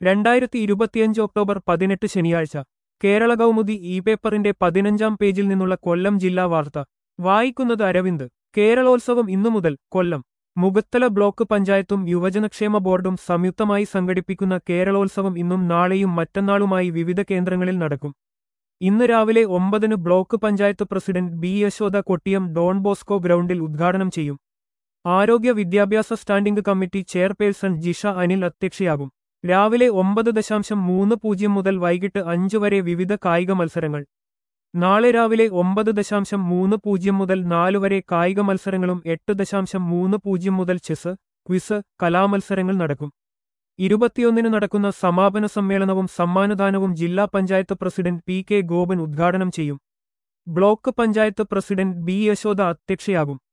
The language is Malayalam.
രണ്ടായിരത്തി ഇരുപത്തിയഞ്ച് ഒക്ടോബർ പതിനെട്ട് ശനിയാഴ്ച കേരള കൗമുദി ഇ പേപ്പറിന്റെ പതിനഞ്ചാം പേജിൽ നിന്നുള്ള കൊല്ലം ജില്ലാ വാർത്ത വായിക്കുന്നത് അരവിന്ദ് കേരളോത്സവം ഇന്നു മുതൽ കൊല്ലം മുഖത്തല ബ്ലോക്ക് പഞ്ചായത്തും യുവജനക്ഷേമ ബോർഡും സംയുക്തമായി സംഘടിപ്പിക്കുന്ന കേരളോത്സവം ഇന്നും നാളെയും മറ്റന്നാളുമായി വിവിധ കേന്ദ്രങ്ങളിൽ നടക്കും ഇന്ന് രാവിലെ ഒമ്പതിന് block panchayat president B Yashoda Kottiyam Don Bosco ഗ്രൗണ്ടിൽ ഉദ്ഘാടനം ചെയ്യും ആരോഗ്യ വിദ്യാഭ്യാസ standing committee chairperson Jisha Anil അധ്യക്ഷയാകും രാവിലെ ഒമ്പത് ദശാംശം മൂന്ന് പൂജ്യം മുതൽ വൈകിട്ട് അഞ്ച് വരെ വിവിധ കായിക മത്സരങ്ങൾ നാളെ രാവിലെ ഒമ്പത് ദശാംശം മൂന്ന് പൂജ്യം മുതൽ നാല് വരെ കായിക മത്സരങ്ങളും എട്ട് ദശാംശം മൂന്ന് പൂജ്യം മുതൽ ചെസ് ക്വിസ് കലാമത്സരങ്ങൾ നടക്കും ഇരുപത്തിയൊന്നിന് നടക്കുന്ന സമാപന സമ്മേളനവും സമ്മാനദാനവും ജില്ലാ panchayat president P K Gopan ഉദ്ഘാടനം ചെയ്യും block panchayat president B Yashoda അധ്യക്ഷയാകും